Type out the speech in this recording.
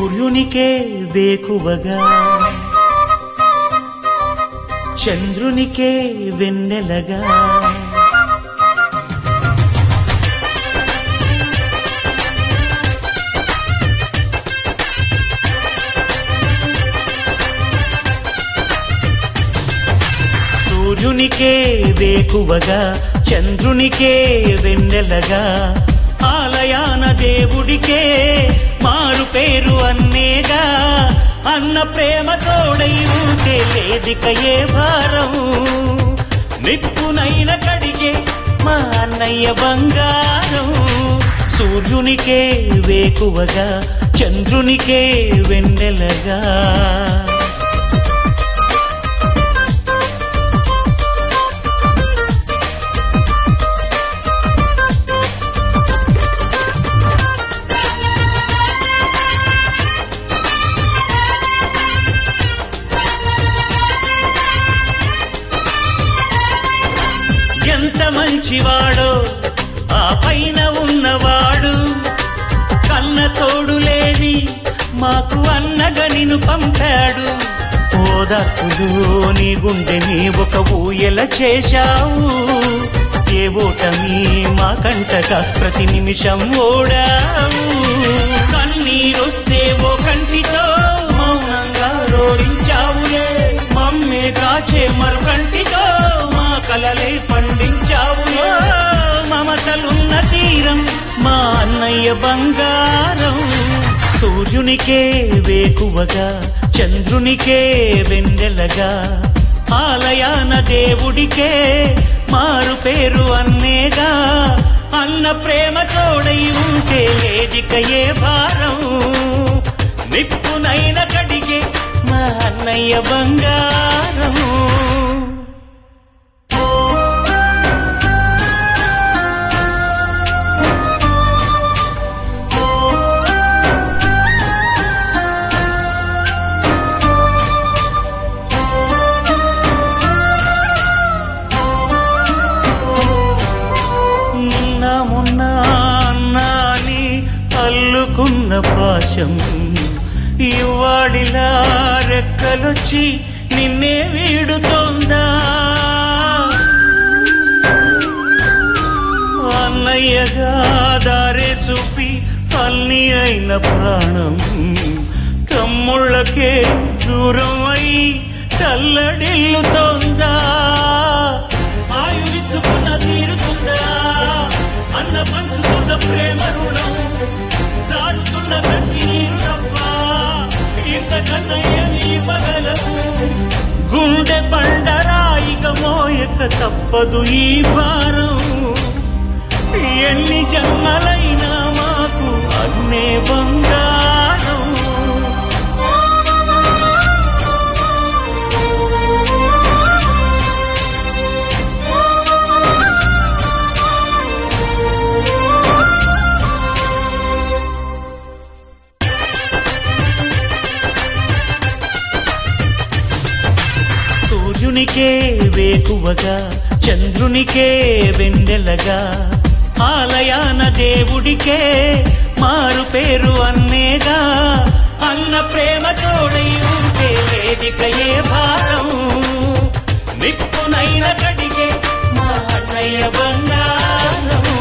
సూర్యునికే వేకువగా చంద్రునికే వెన్నెలగా సూర్యునికే వేకువగా చంద్రునికే వెన్నెలగా ఆలయాన దేవుడికే మారు పేరు అన్నేగా అన్న ప్రేమ తోడై ఉంటే లేదిక ఏ భారం నిప్పునైన కడిగే మా అన్నయ్య బంగారం సూర్యునికే వేకువగా చంద్రునికే వెన్నెలగా ఎంత మంచివాడో ఆ పైన ఉన్నవాడు కన్న తోడు లేని మాకు అన్నగా నిన్ను పంపాడు ఓదార్పులో నీ గుండెని ఒక ఊయల చేశావు ఏ ఓటమి మా కంటగా ప్రతి నిమిషం ఓడావు కన్నీరొస్తే ఓ కంటితో మౌనంగా రోడించావులే మమ్మే కాచే మరు కంటితో మా కలలే పండించావులే మమతలున్న తీరం మా అన్నయ్య బంగారం సూర్యునికే వేకువగా చంద్రునికే వెన్నెలగా ఆలయాన దేవుడికే మారు పేరు అన్నేగా అన్న ప్రేమ తోడై ఉంటే లేదిక ఏ భారం నిప్పునైన కడిగే మా అన్నయ్య బంగారం నిన్న మొన్న అన్నాని అల్లుకున్న పాశం ఇవాడిలా రెక్కలొచ్చి నిన్నే వీడుతోందా అన్నయ్యగా దారే చూపి అల్లి అయిన ప్రాణం తమ్ముళ్ళకే దూరం అయి కల్లడిల్లుతోందా ఆయువిచ్చుకున్న తీరుతుందా అన్న పంచుతున్న ప్రేమ రుణం సారుతున్న కంటి నీరు తప్ప ఇంతకన్నా ఏమి ఇవ్వగలవు గుండె బండరాయిక మోయక తప్పదు ఈ భారం ఎన్ని జన్మలైనా మాకు అన్నే బంగారం సూర్యునికే వేకువగా చంద్రునికే వెన్నెలగా ఆలయాన దేవుడికే మారు పేరు అన్నేగా అన్న ప్రేమ తోడై ఉంటే వేదిక ఏ భారం నిప్పునైన కడిగే మా అన్నయ్య బంగారం